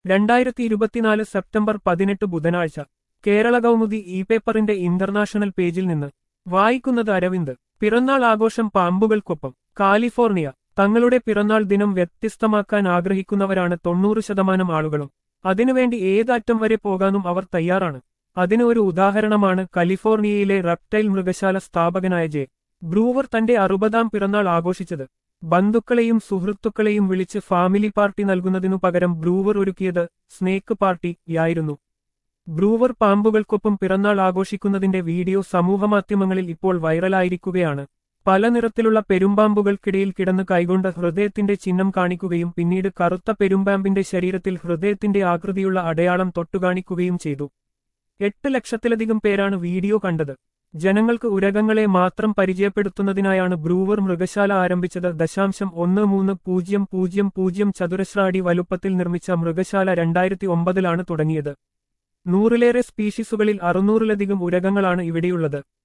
രണ്ടായിരത്തി ഇരുപത്തിനാല് സെപ്റ്റംബർ പതിനെട്ട് ബുധനാഴ്ച കേരള കൗമുദി ഇ പേപ്പറിന്റെ ഇന്റർനാഷണൽ പേജിൽ നിന്ന് വായിക്കുന്നത് അരവിന്ദ് പിറന്നാൾ ആഘോഷം പാമ്പുകൾക്കൊപ്പം കാലിഫോർണിയ തങ്ങളുടെ പിറന്നാൾ ദിനം വ്യത്യസ്തമാക്കാൻ ആഗ്രഹിക്കുന്നവരാണ് തൊണ്ണൂറ് ശതമാനം ആളുകളും അതിനുവേണ്ടി ഏതറ്റം വരെ പോകാനും അവർ തയ്യാറാണ് അതിന് ഒരു ഉദാഹരണമാണ് കലിഫോർണിയയിലെ റെപ്റ്റൈൽ മൃഗശാല സ്ഥാപകനായ ജെ ബ്രൂവർ തന്റെ അറുപതാം പിറന്നാൾ ആഘോഷിച്ചത് ബന്ധുക്കളെയും സുഹൃത്തുക്കളെയും വിളിച്ച് ഫാമിലി പാർട്ടി നൽകുന്നതിനു പകരം ബ്രൂവർ ഒരുക്കിയത് സ്നേക്ക് പാർട്ടിയായിരുന്നു ബ്രൂവർ പാമ്പുകൾക്കൊപ്പം പിറന്നാൾ ആഘോഷിക്കുന്നതിന്റെ വീഡിയോ സമൂഹമാധ്യമങ്ങളിൽ ഇപ്പോൾ വൈറലായിരിക്കുകയാണ് പല നിറത്തിലുള്ള പെരുമ്പാമ്പുകൾക്കിടയിൽ കിടന്ന് കൈകൊണ്ട് ഹൃദയത്തിന്റെ ചിഹ്നം കാണിക്കുകയും പിന്നീട് കറുത്ത പെരുമ്പാമ്പിന്റെ ശരീരത്തിൽ ഹൃദയത്തിന്റെ ആകൃതിയുള്ള അടയാളം തൊട്ടുകാണിക്കുകയും ചെയ്തു എട്ട് ലക്ഷത്തിലധികം പേരാണ് വീഡിയോ കണ്ടത് ജനങ്ങൾക്ക് ഉരകങ്ങളെ മാത്രം പരിചയപ്പെടുത്തുന്നതിനായാണ് ബ്രൂവർ മൃഗശാല ആരംഭിച്ചത് ദശാംശം ഒന്ന് മൂന്ന് പൂജ്യം പൂജ്യം പൂജ്യം ചതുരശ്ര അടി വലുപ്പത്തിൽ നിർമ്മിച്ച മൃഗശാല രണ്ടായിരത്തി ഒമ്പതിലാണ് തുടങ്ങിയത് നൂറിലേറെ സ്പീഷീസുകളിൽ അറുന്നൂറിലധികം ഉരകങ്ങളാണ് ഇവിടെയുള്ളത്